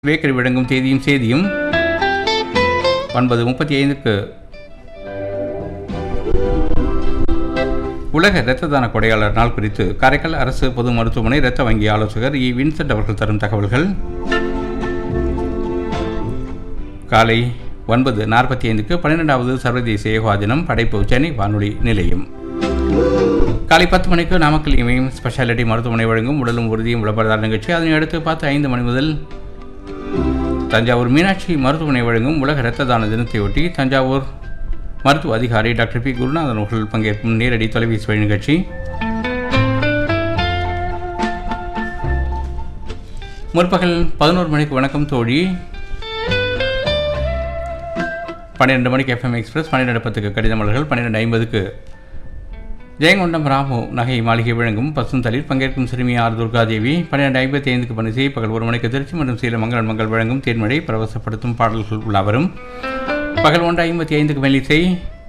bakery வழங்கும் தேதியும் செய்தியும் ஒன்பது முப்பத்தி ஐந்துக்கு உலக இரத்த தான கொடையாளர் நாள் குறித்து காரைக்கால் அரசு பொது மருத்துவமனை இரத்த வங்கி ஆலோசகர் இ வின்சென்ட் அவர்கள் தரும் தகவல்கள் காலை ஒன்பது நாற்பத்தி ஐந்துக்கு பன்னிரெண்டாவது சர்வதேச யோகா தினம் படைப்பு சென்னை வானொலி நிலையம் காலை பத்து மணிக்கு நாமக்கல் இமயம் ஸ்பெஷாலிட்டி மருத்துவமனை வழங்கும் உடலும் உறுதியும் விளம்பரதார நிகழ்ச்சி அதனை அடுத்து பார்த்து ஐந்து மணி முதல் தஞ்சாவூர் மீனாட்சி மருத்துவமனை வழங்கும் உலக இரத்த தான தினத்தையொட்டி தஞ்சாவூர் மருத்துவ அதிகாரி டாக்டர் பி குருநாதன் அவர்கள் பங்கேற்கும் நேரடி தொலைபேசி வழி நிகழ்ச்சி முற்பகல் பதினோரு மணிக்கு வணக்கம் தோழி பன்னிரெண்டு மணிக்கு எஃப்எம் எக்ஸ்பிரஸ் பன்னிரெண்டு பத்துக்கு கடித மலர்கள் பன்னிரெண்டு ஐம்பதுக்கு ஜெயங்கொண்டம் ராமு நகை மாளிகை வழங்கும் பசுந்தளிர் பங்கேற்கும் சிறுமி ஆர் துர்காதேவி பன்னிரெண்டு ஐம்பத்தி ஐந்துக்கு பணிசை பகல் ஒரு மணிக்கு திருச்சி மற்றும் சேலம் மங்களன் மங்கள் வழங்கும் தேன்மழை பரவசப்படுத்தும் பாடல்கள் உள்ளவரும் பகல் ஒன்று ஐம்பத்தி ஐந்துக்கு மெல்லிசை